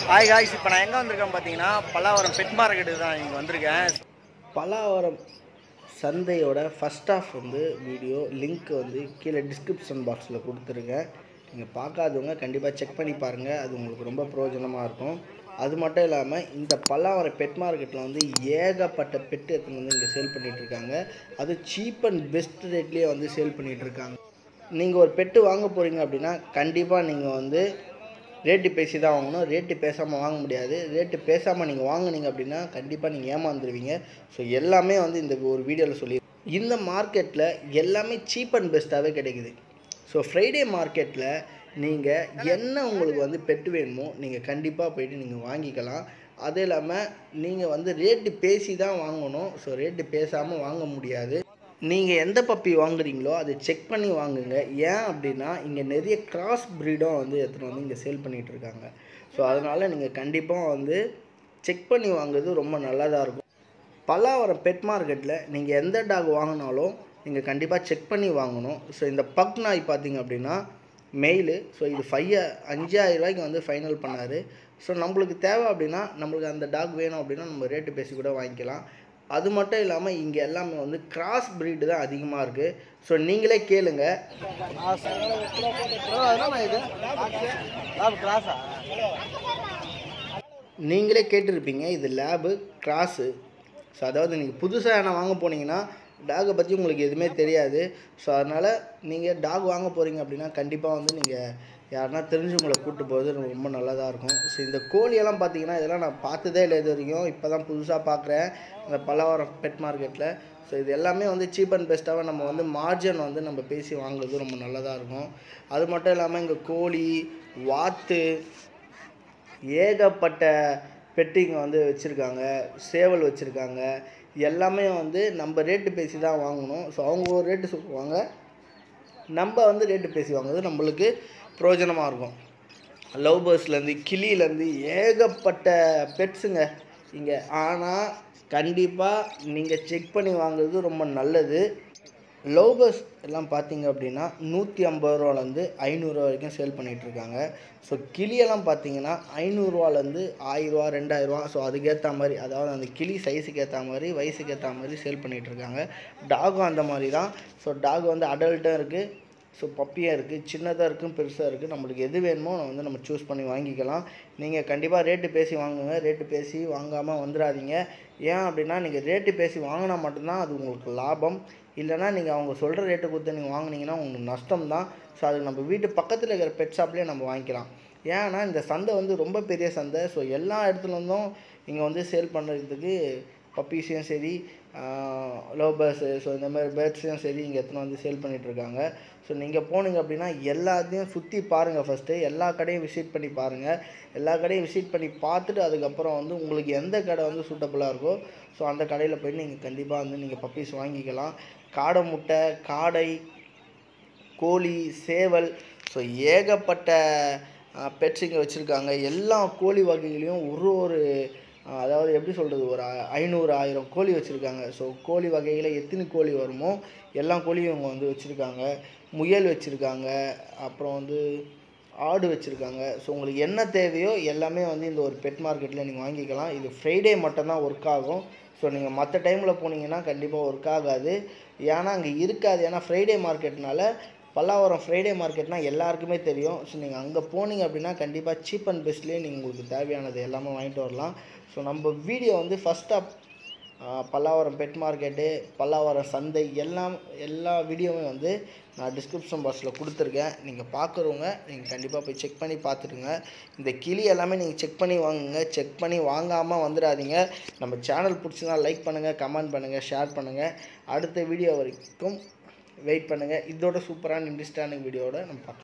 hi guys இப்போ நான் எங்கே வந்திருக்கேன் பார்த்தீங்கன்னா பல்லாவரம் பெட் மார்க்கெட்டு தான் இங்கே வந்திருக்கேன் பல்லாவரம் சந்தையோட ஃபஸ்ட் ஆஃப் வந்து வீடியோ லிங்க் வந்து கீழே டிஸ்கிரிப்ஷன் பாக்ஸில் கொடுத்துருக்கேன் நீங்கள் பார்க்காதவங்க கண்டிப்பாக செக் பண்ணி பாருங்கள் அது உங்களுக்கு ரொம்ப பிரயோஜனமாக இருக்கும் அது மட்டும் இல்லாமல் இந்த பல்லாவரம் பெட் மார்க்கெட்டில் வந்து ஏகப்பட்ட பெட்டு எடுத்துன்னு வந்து இங்கே சேல் பண்ணிகிட்டு இருக்காங்க அது சீப் அண்ட் பெஸ்ட் ரேட்லேயே வந்து சேல் பண்ணிகிட்டு இருக்காங்க நீங்கள் ஒரு பெட்டு வாங்க போகிறீங்க அப்படின்னா கண்டிப்பாக நீங்கள் வந்து ரேட்டு பேசி தான் வாங்கணும் ரேட்டு பேசாமல் வாங்க முடியாது ரேட்டு பேசாமல் நீங்கள் வாங்குனீங்க அப்படின்னா கண்டிப்பாக நீங்கள் ஏமாந்துருவீங்க ஸோ எல்லாமே வந்து இந்த ஒரு வீடியோவில் சொல்லி இந்த மார்க்கெட்டில் எல்லாமே சீப் அண்ட் பெஸ்ட்டாகவே கிடைக்குது ஸோ ஃப்ரைடே மார்க்கெட்டில் நீங்கள் என்ன உங்களுக்கு வந்து பெட்டு வேணுமோ நீங்கள் கண்டிப்பாக போயிட்டு நீங்கள் வாங்கிக்கலாம் அது இல்லாமல் நீங்கள் வந்து ரேட்டு பேசி தான் வாங்கணும் ஸோ ரேட்டு பேசாமல் வாங்க முடியாது நீங்கள் எந்த பப்பி வாங்குறீங்களோ அதை செக் பண்ணி வாங்குங்க ஏன் அப்படின்னா இங்கே நிறைய கிராஸ் ப்ரீடும் வந்து எடுத்துகிட்டு வந்து இங்கே சேல் பண்ணிகிட்டு இருக்காங்க ஸோ அதனால் நீங்கள் கண்டிப்பாக வந்து செக் பண்ணி வாங்குறது ரொம்ப நல்லதாக இருக்கும் பல்லாவரம் பெட் மார்க்கெட்டில் நீங்கள் எந்த டாக் வாங்கினாலும் நீங்கள் கண்டிப்பாக செக் பண்ணி வாங்கணும் ஸோ இந்த பக் நாய் பார்த்தீங்க அப்படின்னா மெயிலு ஸோ இது ஃபைவ் அஞ்சாயிரம் ரூபாய்க்கு வந்து ஃபைனல் பண்ணார் ஸோ நம்மளுக்கு தேவை அப்படின்னா நம்மளுக்கு அந்த டாக் வேணும் அப்படின்னா நம்ம ரேட்டு பேசி கூட வாங்கிக்கலாம் அது மட்டும் இல்லாமல் இங்கே எல்லாமே வந்து கிராஸ் breed தான் அதிகமாக இருக்குது ஸோ நீங்களே கேளுங்க இது கிளாஸா நீங்களே கேட்டிருப்பீங்க இது லேபு கிராஸு ஸோ அதாவது நீங்கள் புதுசாக என்ன வாங்க போனீங்கன்னா டாகை பற்றி உங்களுக்கு எதுவுமே தெரியாது ஸோ அதனால் நீங்கள் டாக் வாங்க போகிறீங்க அப்படின்னா கண்டிப்பாக வந்து நீங்கள் யாருன்னா தெரிஞ்சவங்களை கூப்பிட்டு போகிறது ரொம்ப நல்லதாக இருக்கும் ஸோ இந்த கோழியெல்லாம் பார்த்தீங்கன்னா இதெல்லாம் நான் பார்த்ததே இல்லை இது வரைக்கும் இப்போ தான் புதுசாக பார்க்குறேன் இந்த பல்லாவரம் பெட் மார்க்கெட்டில் ஸோ இது எல்லாமே வந்து சீப் அண்ட் பெஸ்ட்டாக நம்ம வந்து மார்ஜின் வந்து நம்ம பேசி வாங்குறது ரொம்ப நல்லதாக இருக்கும் அது மட்டும் இல்லாமல் இங்கே கோழி வாத்து ஏகப்பட்ட பெட்டிங்க வந்து வச்சுருக்காங்க சேவல் வச்சுருக்காங்க எல்லாமே வந்து நம்ம ரேட்டு பேசி தான் வாங்கணும் ஸோ அவங்க ஒரு ரேட்டு சொல்லுவாங்க நம்ம வந்து ரேட்டு பேசி வாங்குறது நம்மளுக்கு பிரயோஜனமாக இருக்கும் லவ் பேர்ட்ஸ்லேருந்து கிளியிலேருந்து ஏகப்பட்ட பெட்ஸுங்க இங்கே ஆனால் கண்டிப்பாக நீங்கள் செக் பண்ணி வாங்குறது ரொம்ப நல்லது லவ் பேர்ட்ஸ் எல்லாம் பார்த்தீங்க அப்படின்னா நூற்றி ஐம்பது ரூபாலேருந்து ஐநூறுரூவா வரைக்கும் சேல் பண்ணிகிட்டு இருக்காங்க ஸோ கிளியெல்லாம் பார்த்தீங்கன்னா ஐநூறுரூவாலேருந்து ஆயிரரூவா ரெண்டாயிரரூவா ஸோ அதுக்கேற்ற மாதிரி அதாவது அந்த கிளி சைஸுக்கு ஏற்ற மாதிரி வயசுக்கு ஏற்ற மாதிரி சேல் பண்ணிகிட்டு இருக்காங்க டாகும் அந்த மாதிரி தான் ஸோ டாக் வந்து அடல்ட்டும் இருக்குது ஸோ பப்பியாக இருக்குது சின்னதாக இருக்கும் பெருசாக இருக்குது நம்மளுக்கு எது வேணுமோ நம்ம வந்து நம்ம சூஸ் பண்ணி வாங்கிக்கலாம் நீங்கள் கண்டிப்பாக ரேட்டு பேசி வாங்குங்க ரேட்டு பேசி வாங்காமல் வந்துடாதீங்க ஏன் அப்படின்னா நீங்கள் ரேட்டு பேசி வாங்கினா மட்டும்தான் அது உங்களுக்கு லாபம் இல்லைனா நீங்கள் அவங்க சொல்கிற ரேட்டு கொடுத்து நீங்கள் வாங்குனீங்கன்னா உங்களுக்கு நஷ்டம் தான் ஸோ அதுக்கு நம்ம வீட்டு பக்கத்தில் இருக்கிற பெட் ஷாப்லேயே நம்ம வாங்கிக்கலாம் ஏன்னா இந்த சந்தை வந்து ரொம்ப பெரிய சந்தை ஸோ எல்லா இடத்துலேருந்தும் இங்கே வந்து சேல் பண்ணுறதுக்கு பப்பீஸையும் சரி லவ் பேர்ட்ஸு ஸோ இந்த மாதிரி பேர்ட்ஸையும் சரி இங்கே எத்தனை வந்து சேல் பண்ணிகிட்டு இருக்காங்க ஸோ நீங்கள் போனீங்க அப்படின்னா எல்லாத்தையும் சுற்றி பாருங்கள் ஃபஸ்ட்டு எல்லா கடையும் விசிட் பண்ணி பாருங்கள் எல்லா கடையும் விசிட் பண்ணி பார்த்துட்டு அதுக்கப்புறம் வந்து உங்களுக்கு எந்த கடை வந்து சூட்டபுளாக இருக்கோ ஸோ அந்த கடையில் போய் நீங்கள் கண்டிப்பாக வந்து நீங்கள் பப்பீஸ் வாங்கிக்கலாம் காடை முட்டை காடை கோழி சேவல் ஸோ ஏகப்பட்ட பெட்ஸ் இங்கே வச்சுருக்காங்க எல்லா கோழி வகைகளையும் ஒரு ஒரு அஹ், அதாவது எப்படி சொல்கிறது ஒரு ஐ- ஐநூறு ஆயிரம் கோழி வச்சுருக்காங்க ஸோ கோழி வகையில் எத்தனை கோழி வருமோ எல்லா கோழியும் இவங்க வந்து வச்சுருக்காங்க முயல் வச்சுருக்காங்க அப்புறம் வந்து ஆடு வச்சுருக்காங்க ஸோ உங்களுக்கு என்ன தேவையோ எல்லாமே வந்து இந்த ஒரு பெட் மார்க்கெட்டில் நீங்கள் வாங்கிக்கலாம் இது ஃப்ரைடே மட்டும்தான் ஒர்க் ஆகும் ஸோ நீங்கள் மற்ற டைமில் போனீங்கன்னா கண்டிப்பாக ஒர்க் ஆகாது ஏன்னா அங்கே இருக்காது ஏன்னா ஃப்ரைடே மார்க்கெட்னால பல்லாவரம் ஃப்ரைடே மார்க்கெட்னா எல்லாருக்குமே தெரியும் ஸோ நீங்கள் அங்கே போனீங்க அப்படின்னா கண்டிப்பாக சீப் அண்ட் பெஸ்ட்லேயே நீங்கள் உங்களுக்கு தேவையானது எல்லாமே வாங்கிட்டு வரலாம் ஸோ நம்ம வீடியோ வந்து ஃபஸ்ட்டாக பல்லாவரம் பெட் மார்க்கெட்டு பல்லாவரம் சந்தை எல்லாம் எல்லா வீடியோவுமே வந்து நான் டிஸ்கிரிப்ஷன் பாக்ஸில் கொடுத்துருக்கேன் நீங்கள் பார்க்குறவங்க நீங்கள் கண்டிப்பாக போய் செக் பண்ணி பார்த்துடுங்க இந்த கிளி எல்லாமே நீங்கள் செக் பண்ணி வாங்குங்க செக் பண்ணி வாங்காமல் வந்துடாதீங்க நம்ம சேனல் பிடிச்சதா லைக் பண்ணுங்கள் கமெண்ட் பண்ணுங்கள் ஷேர் பண்ணுங்கள் அடுத்த வீடியோ வரைக்கும் வெயிட் பண்ணுங்கள் இதோட சூப்பரான இன்ட்ரெஸ்டான வீடியோவோட நம்ம பார்க்கலாம்